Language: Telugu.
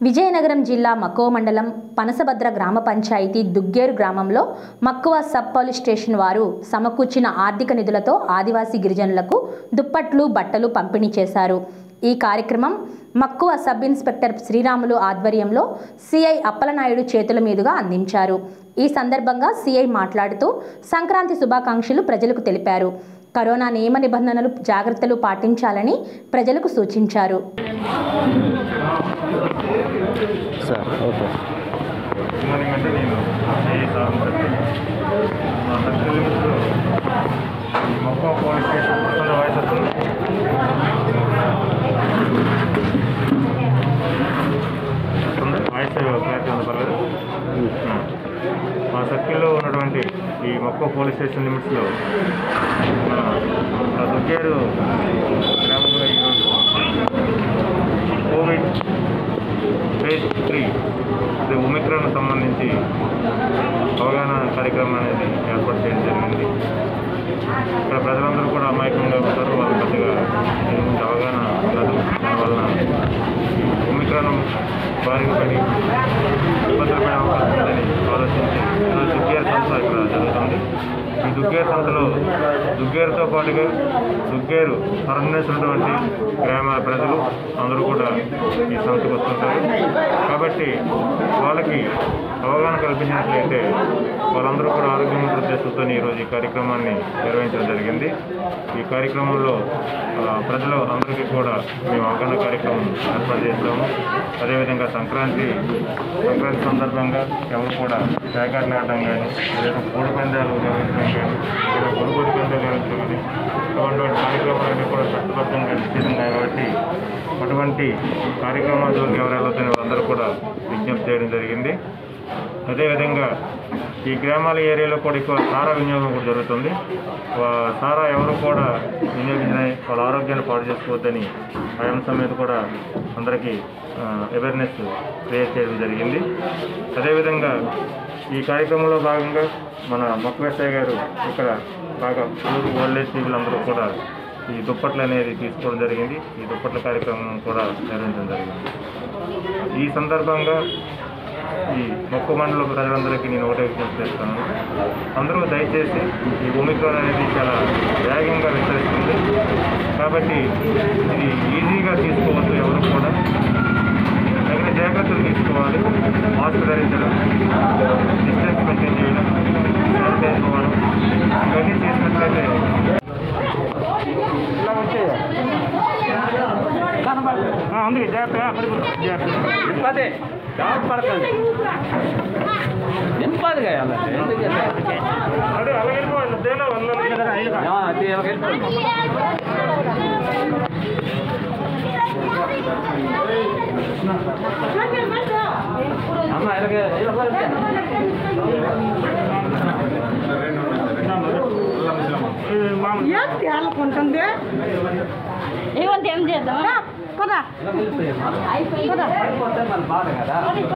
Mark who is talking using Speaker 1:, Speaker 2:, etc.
Speaker 1: విజయనగరం జిల్లా మక్కువ మండలం పనసభద్ర గ్రామ పంచాయతీ దుగ్గేరు గ్రామంలో మక్కువ సబ్ పోలీస్ స్టేషన్ వారు సమకూర్చిన ఆర్థిక నిధులతో ఆదివాసీ గిరిజనులకు దుప్పట్లు బట్టలు పంపిణీ చేశారు ఈ కార్యక్రమం మక్కువ సబ్ ఇన్స్పెక్టర్ శ్రీరాములు ఆధ్వర్యంలో సిఐ అప్పలనాయుడు చేతుల మీదుగా అందించారు ఈ సందర్భంగా సిఐ మాట్లాడుతూ సంక్రాంతి శుభాకాంక్షలు ప్రజలకు తెలిపారు కరోనా నియమ నిబంధనలు జాగ్రత్తలు పాటించాలని ప్రజలకు సూచించారు
Speaker 2: సార్ ఓకే
Speaker 3: మార్నింగ్ అంటే నేను ఏ సార్ మా సర్కిల్ లిమిట్స్లో ఈ మొక్క పోలీస్ స్టేషన్ కొంచెం వాయిస్ వస్తుంది వస్తుందా? వాయిస్ క్లారిటీ ఉంది పర్లేదు మా సర్కిల్లో ఉన్నటువంటి ఈ మొక్క పోలీస్ స్టేషన్ లిమిట్స్లో మన దుగ్గేరు గ్రామంలో ఈరోజు కోవిడ్ ఫేజ్ త్రీ ఇది ఒమిక్రాన్ సంబంధించి అవగాహన కార్యక్రమం అనేది ఏర్పాటు చేయడం జరిగింది ఇక్కడ ప్రజలందరూ కూడా అమాయకంగా ఉంటారు వాళ్ళు పెద్దగా దీని గురించి అవగాహన ఉండదు దానివల్ల ఒమిక్రాన్ బారిన పడి ఇబ్బందులు పడే అవకాశం ఉందని ఆలోచించి ఈరోజు దుగ్గేరు సంస్థ ఇక్కడ జరుగుతుంది ఈ దుగ్గేరు సంస్థలో దుగ్గేరుతో పాటుగా దుగ్గేరు తరలినటువంటి గ్రామాల ప్రజలు అందరూ కూడా ఈ సంస్థకు వస్తుంటారు కాబట్టి వాళ్ళకి అవగాహన కల్పించినట్లయితే వాళ్ళందరూ కూడా ఆరోగ్యమైన ఉద్దేశంతో ఈరోజు ఈ కార్యక్రమాన్ని నిర్వహించడం జరిగింది ఈ కార్యక్రమంలో ఆ, ప్రజలు అందరికీ కూడా మేము అవగాహన కార్యక్రమం ఏర్పాటు చేస్తాము అదేవిధంగా సంక్రాంతి సంక్రాంతి సందర్భంగా ఎవరు కూడా ప్యాకెట్లు ఆడడం కానీ లేదా కోడి పందాలు నిర్వహించడం కానీ లేదా కొనుగోలు పందాలు నిర్వహించడం కానీ అటువంటి కార్యక్రమాలన్నీ కూడా చట్టబద్ధంగా నిశ్చితంగా కాబట్టి అటువంటి కార్యక్రమాలు ఎవరు వెళ్ళొద్దని వాళ్ళందరూ కూడా విజ్ఞప్తి చేయడం జరిగింది అదేవిధంగా ఈ గ్రామాల ఏరియాలో కూడా ఎక్కువ సారా వినియోగం కూడా జరుగుతుంది వా- సారా ఎవరు కూడా వినియోగించిన వాళ్ళ ఆరోగ్యాన్ని పాడు చేసుకోవద్దని ఆ అంశం మీద కూడా అందరికీ అవేర్నెస్ క్రియేట్ చేయడం జరిగింది అదేవిధంగా ఈ కార్యక్రమంలో భాగంగా మన మొక్కవేసాయి గారు ఇక్కడ బాగా ఊరు ఓల్డేజ్ పీపుల్ అందరూ కూడా ఈ దుప్పట్లు అనేది తీసుకోవడం జరిగింది ఈ దుప్పట్ల కార్యక్రమం కూడా నిర్వహించడం జరిగింది ఈ సందర్భంగా ఈ మొక్క మండల ప్రజలందరికీ నేను ఒకటే విజ్ఞప్తి చేస్తాను అందరూ దయచేసి ఈ ఒమిక్రాన్ అనేది చాలా వేగంగా విస్తరిస్తుంది కాబట్టి ఇది ఈజీగా తీసుకోవద్దు ఎవరు కూడా తగిన జాగ్రత్తలు తీసుకోవాలి మాస్క్ ధరించడం డిస్టెన్స్ మెయింటైన్ చేయడం శానిటైజ్ అవ్వడం ఇవన్నీ చేసినట్లయితే ఉంది జాగ్రత్తగా జాగ్రత్త
Speaker 2: నింపదే డౌట్ పడకండి నింపది కదా ఎందుకు
Speaker 3: అదే అలాగే వెళ్ళిపోవాలి దేలో వందలు
Speaker 2: అమ్మ ఇలాగే
Speaker 3: మామూలు
Speaker 4: తేలకుంటుంది
Speaker 5: ఏమంటే ఏం చేద్దాం
Speaker 4: పద
Speaker 2: బాధ కదా